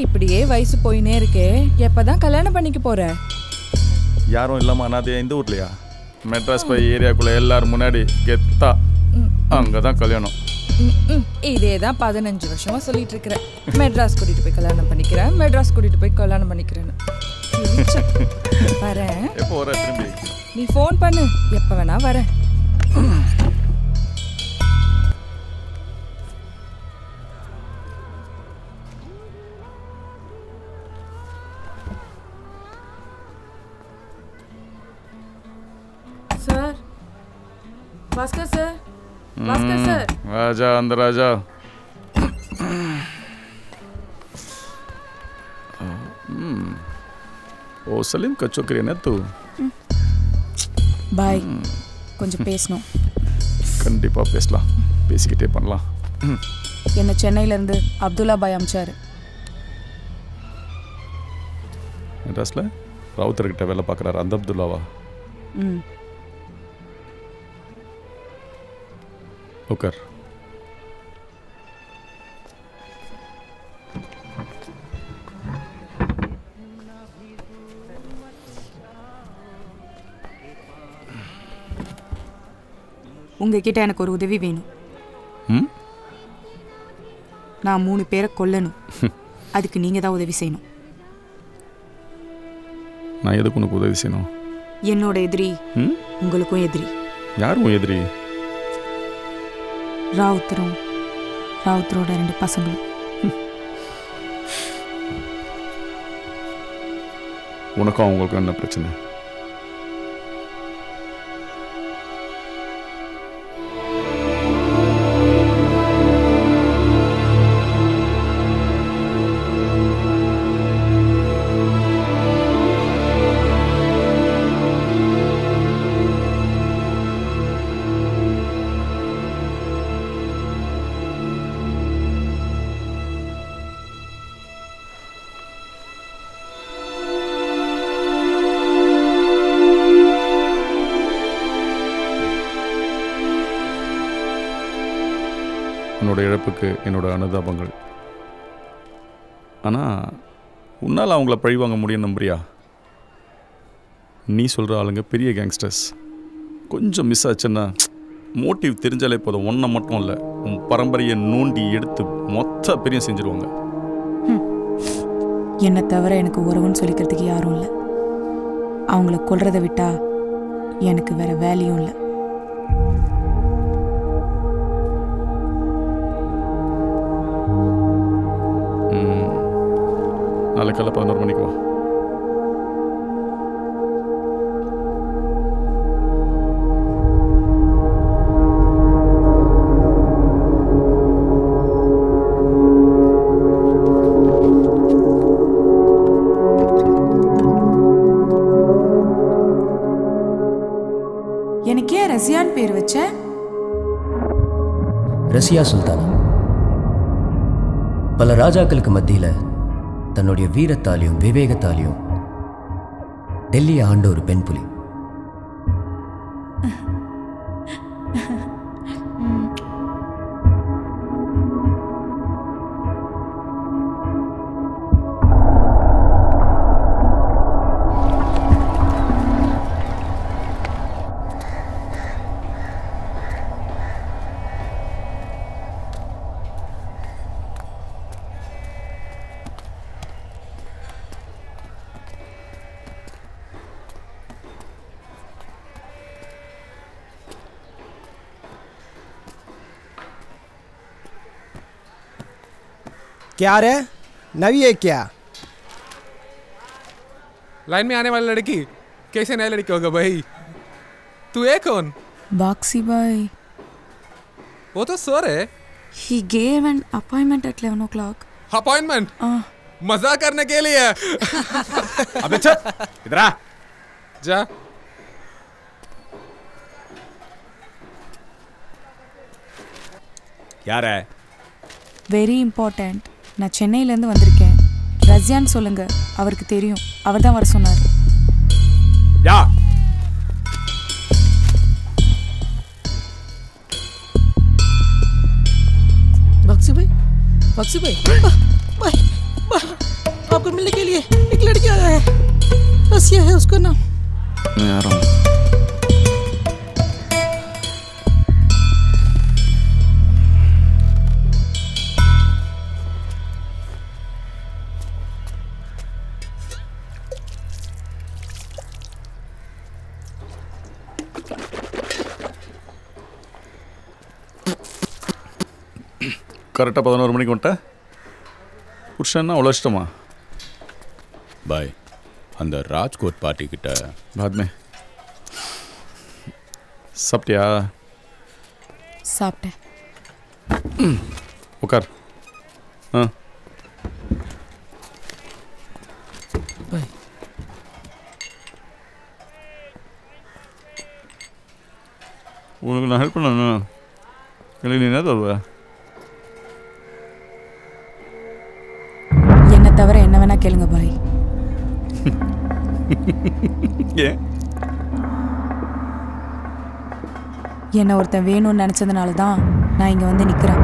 இப்படியே வயசு போயினே இருக்கே எப்பதான் கல்யாணம் பண்ணிக்க போற யாரும் இல்லாம அனாதையா இந்த ஊர்லையா மெட்ராஸ் போய் ஏரியாக்குள்ள எல்லாரும் முன்னாடி கெத்தா அங்கதான் கல்யாணம் இதே தான் பதினஞ்சு வருஷமா சொல்லிட்டு இருக்கிறேன் மெட்ராஸ் கூட்டிட்டு போய் கல்யாணம் பண்ணிக்கிறேன் மெட்ராஸ் கூட்டிட்டு போய் கல்யாணம் பண்ணிக்கிறேன்னு கிழிச்ச. வரேன் எப்போ வர திரும்பி நீ ஃபோன் பண்ணு எப்ப வேணா வரேன் sir Bhaskar sir Bhaskar sir Raja அந்த ராஜா ம். ஓ சலீம் का छोकरी है ना तू பாய் கொஞ்சம் பேசணும் கண்டிப்பா பேசலாம் பேசிக்கிட்டே பண்ணலாம் ம். என்னை சென்னையிலேருந்து அப்துல்லா பாய் அமிச்சாரு மெட்ராஸ்ல ராவுத்தர்கிட்ட வேலை பார்க்குறாரு அந்த அப்துல்லாவா ம் உட்கார் உங்ககிட்ட எனக்கு ஒரு உதவி வேணும் ம் நான் மூணு பேரை கொல்லணும் அதுக்கு நீங்கள் தான் உதவி செய்யணும் நான் எதுக்கு உனக்கு உதவி செய்யணும் என்னோட எதிரி ம் உங்களுக்கும் எதிரி யாரும் எதிரி ராவுத்தரும் ராவுத்தரோட ரெண்டு பசங்களும் உனக்கும் அவங்களுக்கும் என்ன பிரச்சனை உன்னோட இழப்புக்கு என்னோட அனுதாபங்கள் ஆனால் உன்னால் அவங்கள பழிவாங்க முடியும் நம்புறியா நீ சொல்கிற ஆளுங்க பெரிய கேங்ஸ்டர்ஸ் கொஞ்சம் மிஸ் ஆச்சுன்னா மோட்டிவ் தெரிஞ்சாலே போதும் ஒன்றை மட்டும் இல்லை உன் பரம்பரையை நோண்டி எடுத்து மொத்த பெரிய செஞ்சுருவாங்க என்னை தவிர எனக்கு உறவுன்னு சொல்லிக்கிறதுக்கு யாரும் இல்லை அவங்கள கொல்றதை விட்டா எனக்கு வேற வேலையும் இல்லை ம். நாளைக்கு காலை பதினோரு மணிக்கு வா எனக்கு ஏன் ரசியான் பேர் வச்ச ரசியா சுல்தானா பல ராஜாக்களுக்கு மத்தியில் தன்னுடைய வீரத்தாலையும் விவேகத்தாலையும் டெல்லியை ஆண்ட ஒரு பெண் புலி क्या रे नवी है क्या लाइन में आने वाली लड़की कैसे नई लड़की होगा भाई तू है कौन பாக்ஸி பாய் वो तो सो रहे he gave and appointment at eleven o'clock appointment मजा करने के लिए अबे चल इधर आ जा क्या रहा है வெரி இம்பார்ட்டண்ட் நான் சென்னையிலேருந்து வந்திருக்கேன் ரஷ்யான்னு சொல்லுங்க அவருக்கு தெரியும் அவர் தான் வர சொன்னார் जा बक्सी भाई बक्सी भाई बा- बा- बा- आपको मिलने के लिए एक लड़की आया है रसिया है उसका नाम யாரும் கரெக்டாக பதினோரு மணிக்கு வந்துட்டேன் புருஷன்னா அவ்வளோ இஷ்டமா பாய் அந்த ராஜ்கோட் பார்ட்டி கிட்ட बाद में சாப்பிட்டியா சாப்பிட்டேன் உட்கார் ஆ பாய் உனக்கு நான் ஹெல்ப் பண்ணணும் எனக்கு நீ என்ன தருவ என்னை தவிர என்ன வேணா கேளுங்க பாய் ஏன் என்னை ஒருத்தன் வேணும்னு நினச்சதுனால தான் நான் இங்கே வந்து நிற்கிறேன்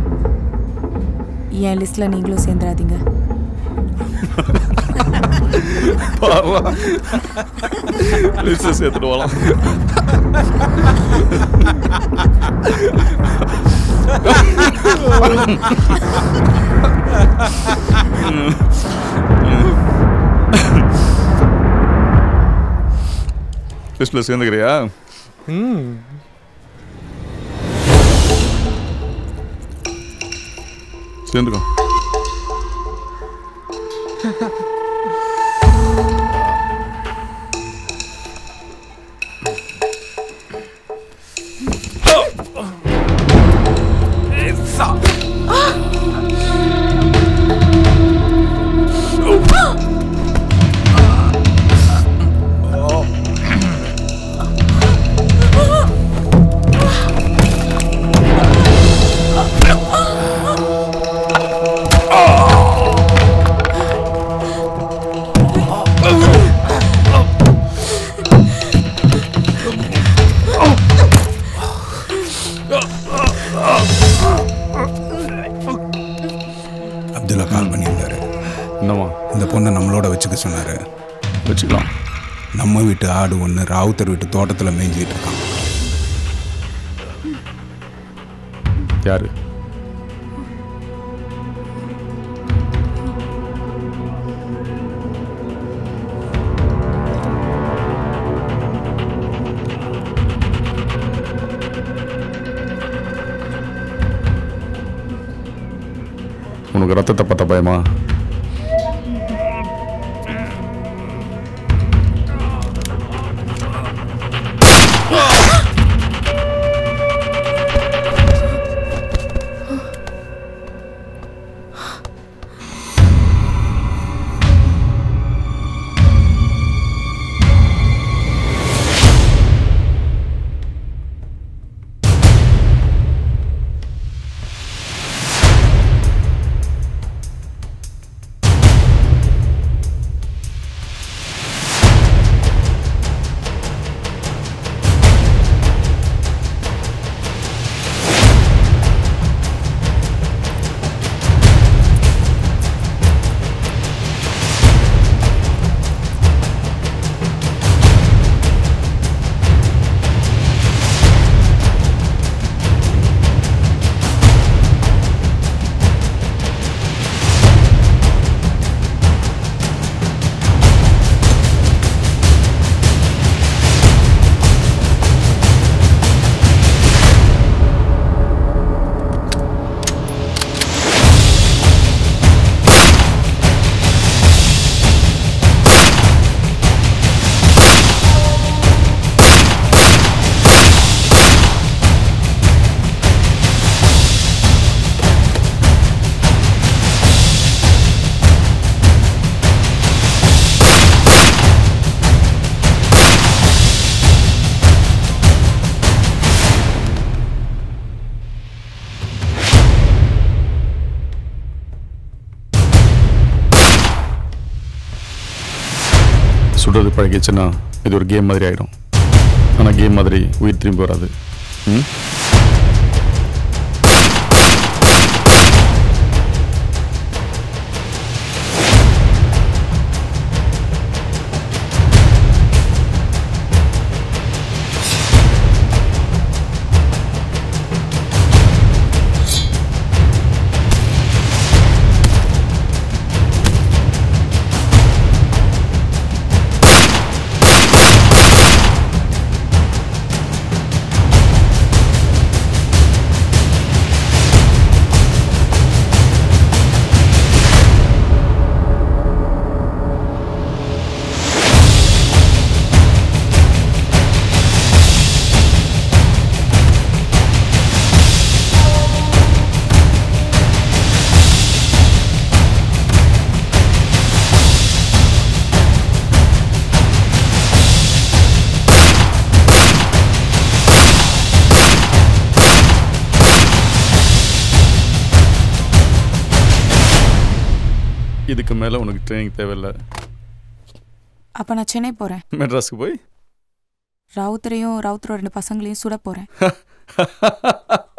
என் லிஸ்ட்டில் நீங்களும் சேர்ந்துடாதீங்க பாருடா லிஸ்ட் சேர்த்துட்டு போகலாம் லிஸ்ட்டில் சேர்ந்துக்கிறியா ம் சேர்ந்துக்கோ அப்துல்லா கால் பண்ணியிருந்தாரு என்னம்மா இந்த பொண்ணை நம்மளோட வச்சுக்க சொன்னார் வச்சுக்கலாம் நம்ம வீட்டு ஆடு ஒன்று ராவுத்தர் வீட்டு தோட்டத்தில் மேய்ஞ்சிட்டு இருக்கான் யாரு உனக்கு ரத்தத்தை பத்த பயமா சுடுறது பழகிச்சுன்னா இது ஒரு கேம் மாதிரி ஆயிடும் ஆனால் கேம் மாதிரி உயிர் திரும்பி வராது ம் மேலே உனக்கு ட்ரைனிங் தேவையில்லை அப்போ நான் சென்னை போகிறேன் மெட்ராஸ்க்கு போய் ராவுத்தரையும் ராவுத்தரோட ரெண்டு பசங்களையும் சுட போகிறேன்